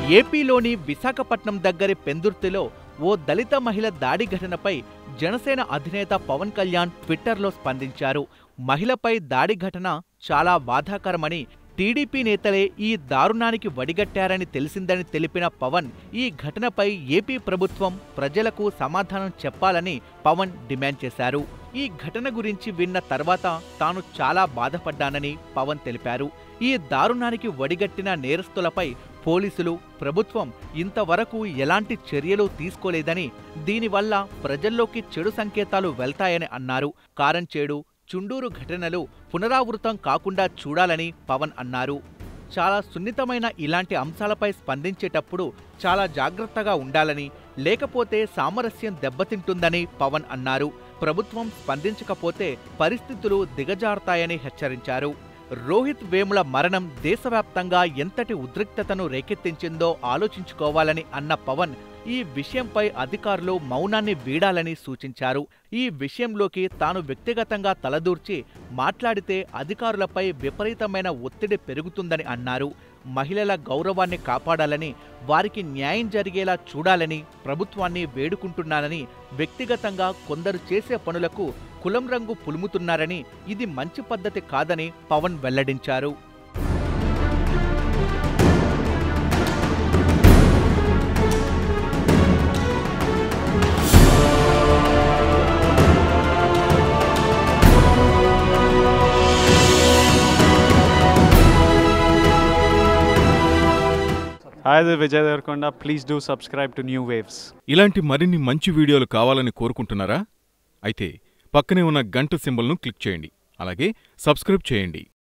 ఏపీలోని విశాఖపట్నం దగ్గరి పెందుర్తిలో ఓ దళిత మహిళ దాడి ఘటనపై జనసేన అధినేత పవన్ కళ్యాణ్ ట్విట్టర్లో స్పందించారు మహిళపై దాడి ఘటన చాలా బాధాకరమని టీడీపీ నేతలే ఈ దారుణానికి వడిగట్టారని తెలిసిందని తెలిపిన పవన్ ఈ ఘటనపై ఏపీ ప్రభుత్వం ప్రజలకు సమాధానం చెప్పాలని పవన్ డిమాండ్ చేశారు ఈ ఘటన గురించి విన్న తర్వాత తాను చాలా బాధపడ్డానని పవన్ తెలిపారు ఈ దారుణానికి వడిగట్టిన నేరస్తులపై పోలీసులు ప్రభుత్వం ఇంతవరకు ఎలాంటి చర్యలు తీసుకోలేదని దీనివల్ల ప్రజల్లోకి చెడు సంకేతాలు వెళ్తాయని అన్నారు కారంచేడు చుండూరు ఘటనలు పునరావృతం కాకుండా చూడాలని పవన్ అన్నారు చాలా సున్నితమైన ఇలాంటి అంశాలపై స్పందించేటప్పుడు చాలా జాగ్రత్తగా ఉండాలని లేకపోతే సామరస్యం దెబ్బతింటుందని పవన్ అన్నారు ప్రభుత్వం స్పందించకపోతే పరిస్థితులు దిగజారుతాయని హెచ్చరించారు రోహిత్ వేముల మరణం దేశవ్యాప్తంగా ఎంతటి ఉద్రిక్తతను రేకెత్తించిందో ఆలోచించుకోవాలని అన్న పవన్ ఈ విషయంపై అధికారులు మౌనాన్ని వీడాలని సూచించారు ఈ విషయంలోకి తాను వ్యక్తిగతంగా తలదూర్చి మాట్లాడితే అధికారులపై విపరీతమైన ఒత్తిడి పెరుగుతుందని అన్నారు మహిళల గౌరవాన్ని కాపాడాలని వారికి న్యాయం జరిగేలా చూడాలని ప్రభుత్వాన్ని వేడుకుంటున్నానని వ్యక్తిగతంగా కొందరు చేసే పనులకు కులం రంగు పులుముతున్నారని ఇది మంచి పద్ధతి కాదని పవన్ వెల్లడించారు Hi, this is Vijay Devarkonda. Please do subscribe to New Waves. ఇలాంటి మరిన్ని మంచి వీడియోలు కావాలని కోరుకుంటున్నారా అయితే పక్కనే ఉన్న గంట సింబల్ను క్లిక్ చేయండి అలాగే సబ్స్క్రైబ్ చేయండి